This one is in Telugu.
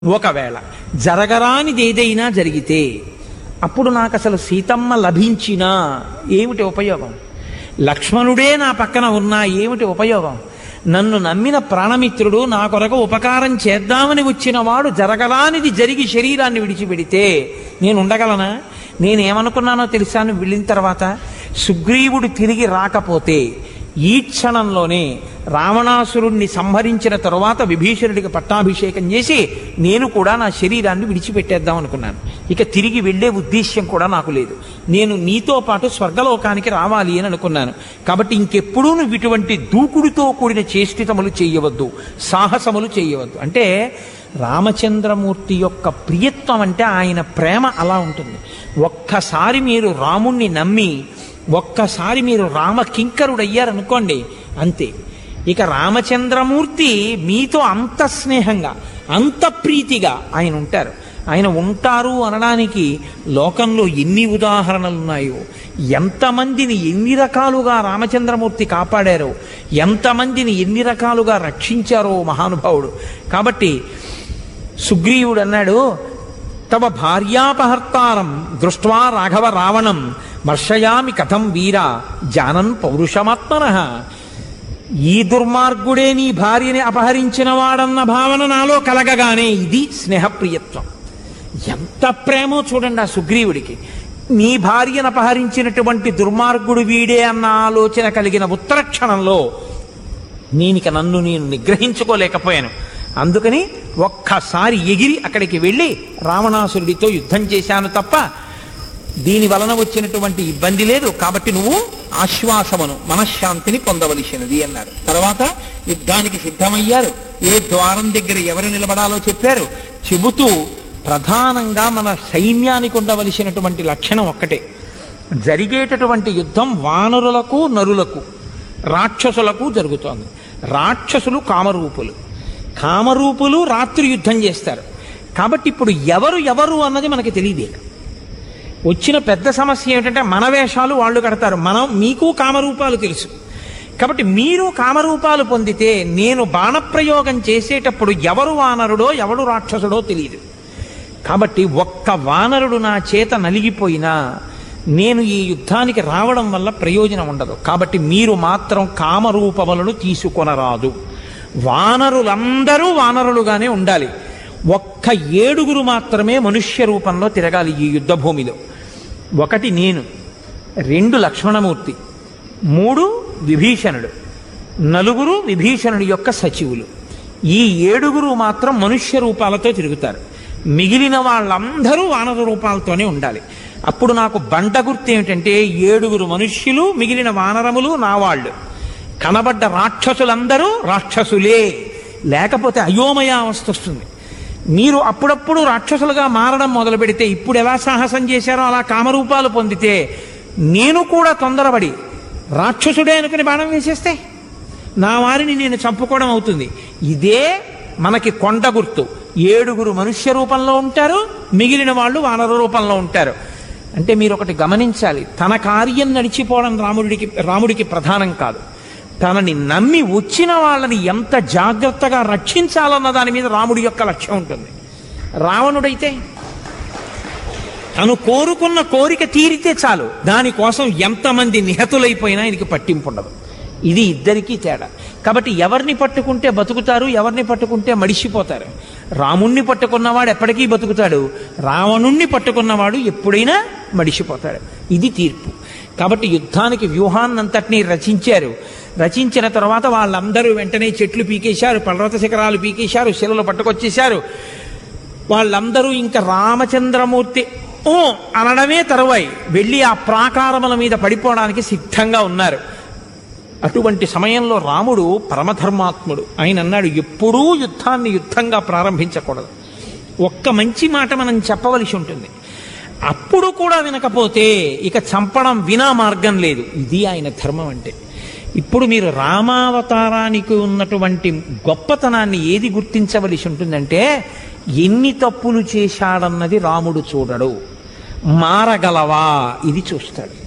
ఒకవేళ జరగరానిది ఏదైనా జరిగితే అప్పుడు నాకు అసలు సీతమ్మ లభించినా ఏమిటి ఉపయోగం లక్ష్మణుడే నా పక్కన ఉన్నా ఏమిటి ఉపయోగం నన్ను నమ్మిన ప్రాణమిత్రుడు నా కొరకు ఉపకారం చేద్దామని వచ్చిన వాడు జరగరానిది జరిగి శరీరాన్ని విడిచిపెడితే నేను ఉండగలనా నేనేమనుకున్నానో తెలుసా నువ్వు వెళ్ళిన తర్వాత సుగ్రీవుడు తిరిగి రాకపోతే ఈ క్షణంలోనే రావణాసురుణ్ణి సంహరించిన తరువాత విభీషణుడికి పట్టాభిషేకం చేసి నేను కూడా నా శరీరాన్ని విడిచిపెట్టేద్దాం అనుకున్నాను ఇక తిరిగి వెళ్ళే ఉద్దేశ్యం కూడా నాకు లేదు నేను నీతో పాటు స్వర్గలోకానికి రావాలి అని అనుకున్నాను కాబట్టి ఇంకెప్పుడూ నువ్వు ఇటువంటి దూకుడుతో కూడిన చేష్టితములు చేయవద్దు సాహసములు చేయవద్దు అంటే రామచంద్రమూర్తి యొక్క ప్రియత్వం అంటే ఆయన ప్రేమ అలా ఉంటుంది ఒక్కసారి మీరు రాముణ్ణి నమ్మి ఒక్కసారి మీరు రామ కింకరుడయ్యారనుకోండి అంతే ఇక రామచంద్రమూర్తి మీతో అంత స్నేహంగా అంత ప్రీతిగా ఆయన ఉంటారు ఆయన ఉంటారు అనడానికి లోకంలో ఎన్ని ఉదాహరణలు ఉన్నాయో ఎంతమందిని ఎన్ని రకాలుగా రామచంద్రమూర్తి కాపాడారో ఎంతమందిని ఎన్ని రకాలుగా రక్షించారో మహానుభావుడు కాబట్టి సుగ్రీవుడు అన్నాడు తవ భార్యాపహర్తారం దృష్ట్వా రాఘవ రావణం వర్షయామి కథం వీర జానన్ పౌరుషమాత్మన ఈ దుర్మార్గుడే నీ భార్యని అపహరించిన వాడన్న భావన నాలో కలగగానే ఇది స్నేహప్రియత్వం ఎంత ప్రేమో చూడండి ఆ సుగ్రీవుడికి నీ భార్యను అపహరించినటువంటి దుర్మార్గుడు వీడే అన్న ఆలోచన కలిగిన ఉత్తర క్షణంలో నేనిక నన్ను నేను నిగ్రహించుకోలేకపోయాను అందుకని ఒక్కసారి ఎగిరి అక్కడికి వెళ్ళి రావణాసురుడితో యుద్ధం చేశాను తప్ప దీని వలన వచ్చినటువంటి ఇబ్బంది లేదు కాబట్టి నువ్వు ఆశ్వాసమును మనశ్శాంతిని పొందవలసినది అన్నారు తర్వాత యుద్ధానికి సిద్ధమయ్యారు ఏ ద్వారం దగ్గర ఎవరు నిలబడాలో చెప్పారు చెబుతూ ప్రధానంగా మన సైన్యానికి ఉండవలసినటువంటి లక్షణం ఒక్కటే జరిగేటటువంటి యుద్ధం వానరులకు నరులకు రాక్షసులకు జరుగుతోంది రాక్షసులు కామరూపులు కామరూపులు రాత్రి యుద్ధం చేస్తారు కాబట్టి ఇప్పుడు ఎవరు ఎవరు అన్నది మనకి తెలియదే వచ్చిన పెద్ద సమస్య ఏమిటంటే మన వేషాలు వాళ్ళు కడతారు మనం మీకు కామరూపాలు తెలుసు కాబట్టి మీరు కామరూపాలు పొందితే నేను బాణప్రయోగం చేసేటప్పుడు ఎవరు వానరుడో ఎవడు రాక్షసుడో తెలియదు కాబట్టి ఒక్క వానరుడు నా చేత నలిగిపోయినా నేను ఈ యుద్ధానికి రావడం వల్ల ప్రయోజనం ఉండదు కాబట్టి మీరు మాత్రం కామరూపములను తీసుకొనరాదు వానరులందరూ వానరులుగానే ఉండాలి ఒక్క ఏడుగురు మాత్రమే మనుష్య రూపంలో తిరగాలి ఈ యుద్ధ భూమిలో ఒకటి నేను రెండు లక్ష్మణమూర్తి మూడు విభీషణుడు నలుగురు విభీషణుడి యొక్క సచివులు ఈ ఏడుగురు మాత్రం మనుష్య రూపాలతో తిరుగుతారు మిగిలిన వాళ్ళందరూ వానర రూపాలతోనే ఉండాలి అప్పుడు నాకు బంట గుర్తు ఏమిటంటే ఏడుగురు మనుష్యులు మిగిలిన వానరములు నా వాళ్ళు కనబడ్డ రాక్షసులందరూ రాక్షసులే లేకపోతే అయోమయ అవస్థ వస్తుంది మీరు అప్పుడప్పుడు రాక్షసులుగా మారడం మొదలు పెడితే ఇప్పుడు ఎలా సాహసం చేశారో అలా కామరూపాలు పొందితే నేను కూడా తొందరపడి రాక్షసుడే అనుకుని బాణం వేసేస్తే నా వారిని నేను చంపుకోవడం అవుతుంది ఇదే మనకి కొండ గుర్తు ఏడుగురు మనుష్య రూపంలో ఉంటారు మిగిలిన వాళ్ళు వానర రూపంలో ఉంటారు అంటే మీరు ఒకటి గమనించాలి తన కార్యం నడిచిపోవడం రాముడికి రాముడికి ప్రధానం కాదు తనని నమ్మి వచ్చిన వాళ్ళని ఎంత జాగ్రత్తగా రక్షించాలన్న దాని మీద రాముడి యొక్క లక్ష్యం ఉంటుంది రావణుడైతే తను కోరుకున్న కోరిక తీరితే చాలు దానికోసం ఎంతమంది నిహతులైపోయినా ఆయనకి పట్టింపు ఉండదు ఇది ఇద్దరికీ తేడా కాబట్టి ఎవరిని పట్టుకుంటే బతుకుతారు ఎవరిని పట్టుకుంటే మడిసిపోతారు రాముణ్ణి పట్టుకున్నవాడు ఎప్పటికీ బతుకుతాడు రావణుణ్ణి పట్టుకున్నవాడు ఎప్పుడైనా మడిసిపోతాడు ఇది తీర్పు కాబట్టి యుద్ధానికి వ్యూహాన్నంతటినీ రచించారు రచించిన తర్వాత వాళ్ళందరూ వెంటనే చెట్లు పీకేశారు పర్వత శిఖరాలు పీకేశారు శిలలు పట్టుకొచ్చేశారు వాళ్ళందరూ ఇంకా రామచంద్రమూర్తి ఓ అనడమే తరువాయి వెళ్ళి ఆ ప్రాకారముల మీద పడిపోవడానికి సిద్ధంగా ఉన్నారు అటువంటి సమయంలో రాముడు పరమధర్మాత్ముడు ఆయన అన్నాడు ఎప్పుడూ యుద్ధాన్ని యుద్ధంగా ప్రారంభించకూడదు ఒక్క మంచి మాట మనం చెప్పవలసి ఉంటుంది అప్పుడు కూడా వినకపోతే ఇక చంపడం వినా మార్గం లేదు ఇది ఆయన ధర్మం అంటే ఇప్పుడు మీరు రామావతారానికి ఉన్నటువంటి గొప్పతనాన్ని ఏది గుర్తించవలసి ఉంటుందంటే ఎన్ని తప్పులు చేశాడన్నది రాముడు చూడడు మారగలవా ఇది చూస్తాడు